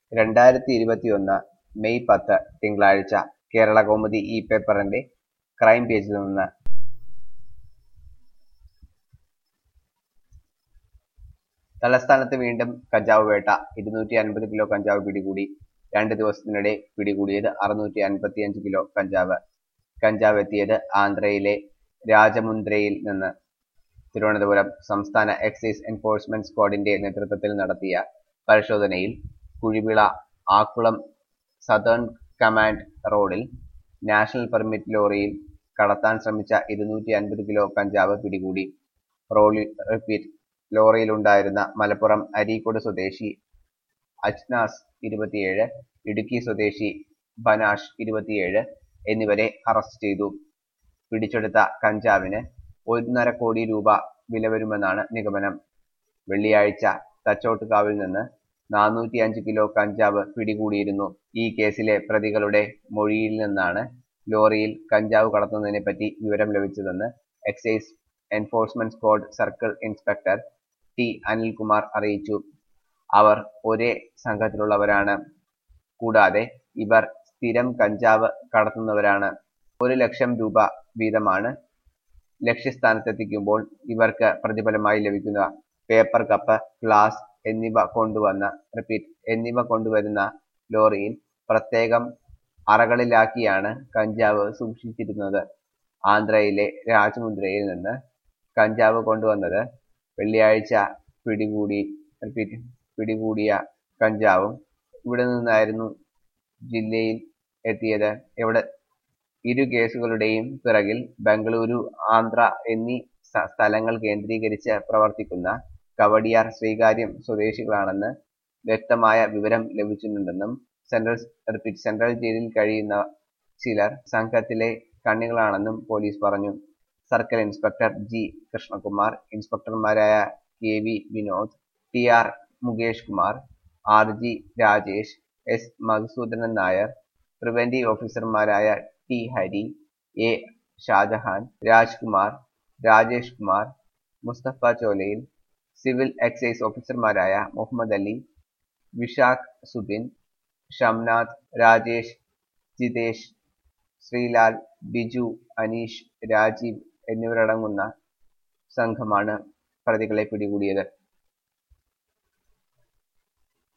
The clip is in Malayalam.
രണ്ടായിരത്തി ഇരുപത്തിയൊന്ന് മെയ് പത്ത് തിങ്കളാഴ്ച കേരളകൗമുദി ഈ പേപ്പറിന്റെ ക്രൈം പേജിൽ നിന്ന് തലസ്ഥാനത്ത് വീണ്ടും കഞ്ചാവ് വേട്ട ഇരുന്നൂറ്റി അൻപത് കിലോ കഞ്ചാവ് പിടികൂടി രണ്ട് ദിവസത്തിനിടെ പിടികൂടിയത് അറുന്നൂറ്റി അൻപത്തിയഞ്ച് കിലോ കഞ്ചാവ് കഞ്ചാവ് എത്തിയത് ആന്ധ്രയിലെ രാജമുന്ദ്രയിൽ നിന്ന് തിരുവനന്തപുരം സംസ്ഥാന എക്സൈസ് എൻഫോഴ്സ്മെന്റ് സ്ക്വാഡിന്റെ നേതൃത്വത്തിൽ നടത്തിയ പരിശോധനയിൽ കുഴിവിള ആക്കുളം സതേൺ കമാൻഡ് റോഡിൽ നാഷണൽ പെർമിറ്റ് ലോറിയിൽ കടത്താൻ ശ്രമിച്ച ഇരുന്നൂറ്റി അൻപത് കിലോ കഞ്ചാവ് പിടികൂടി റോളി റിപ്പീറ്റ് ലോറിയിലുണ്ടായിരുന്ന മലപ്പുറം അരീക്കോട് സ്വദേശി അജ്നാസ് ഇരുപത്തിയേഴ് ഇടുക്കി സ്വദേശി ബനാഷ് ഇരുപത്തിയേഴ് എന്നിവരെ അറസ്റ്റ് ചെയ്തു പിടിച്ചെടുത്ത കഞ്ചാവിന് ഒന്നര കോടി രൂപ വില വരുമെന്നാണ് നിഗമനം വെള്ളിയാഴ്ച തച്ചോട്ടുകാവിൽ നിന്ന് നാനൂറ്റി അഞ്ച് കിലോ കഞ്ചാവ് പിടികൂടിയിരുന്നു ഈ കേസിലെ പ്രതികളുടെ മൊഴിയിൽ നിന്നാണ് ലോറിയിൽ കഞ്ചാവ് കടത്തുന്നതിനെ പറ്റി വിവരം ലഭിച്ചതെന്ന് excise enforcement squad circle inspector T Anilkumar അറിയിച്ചു അവർ ഒരേ സംഘത്തിലുള്ളവരാണ് കൂടാതെ ഇവർ സ്ഥിരം കഞ്ചാവ് കടത്തുന്നവരാണ് ഒരു ലക്ഷം രൂപ വീതമാണ് ലക്ഷ്യസ്ഥാനത്തെത്തിക്കുമ്പോൾ ഇവർക്ക് പ്രതിഫലമായി ലഭിക്കുന്ന പേപ്പർ കപ്പ് ഗ്ലാസ് എന്നിവ കൊണ്ടുവന്ന റിപ്പീറ്റ് എന്നിവ കൊണ്ടുവരുന്ന ലോറിയിൽ പ്രത്യേകം അറകളിലാക്കിയാണ് കഞ്ചാവ് സൂക്ഷിച്ചിരുന്നത് ആന്ധ്രയിലെ രാജമുന്ദ്രയിൽ നിന്ന് കഞ്ചാവ് കൊണ്ടുവന്നത് വെള്ളിയാഴ്ച പിടികൂടി റിപ്പീറ്റ് പിടികൂടിയ കഞ്ചാവും ഇവിടെ നിന്നായിരുന്നു ജില്ലയിൽ എത്തിയത് ഇവിടെ ഇരു കേസുകളുടെയും പിറകിൽ ബംഗളൂരു ആന്ധ്ര എന്നീ സ്ഥലങ്ങൾ കേന്ദ്രീകരിച്ച് പ്രവർത്തിക്കുന്ന കവടിയാർ ശ്രീകാര്യം സ്വദേശികളാണെന്ന് വ്യക്തമായ വിവരം ലഭിച്ചിട്ടുണ്ടെന്നും സെൻട്രൽ റിപ്പീറ്റ് സെൻട്രൽ ജയിലിൽ കഴിയുന്ന ചിലർ സംഘത്തിലെ കണ്ണികളാണെന്നും പോലീസ് പറഞ്ഞു സർക്കിൾ ഇൻസ്പെക്ടർ ജി കൃഷ്ണകുമാർ ഇൻസ്പെക്ടർമാരായ K V Vinod T R Mukesh Kumar R G Rajesh S Madhusoodanan Nair preventive ഓഫീസർമാരായ T Hari A Shajahan Rajkumar Rajesh Kumar Musthafa Cholayil civil excise ഓഫീസർമാരായ മുഹമ്മദ് അലി വിശാഖ് സുബിൻ ഷംനാഥ് രാജേഷ് ജിതേഷ് ശ്രീലാൽ ബിജു അനീഷ് രാജീവ് എന്നിവരടങ്ങുന്ന സംഘമാണ് പ്രതികളെ പിടികൂടിയത്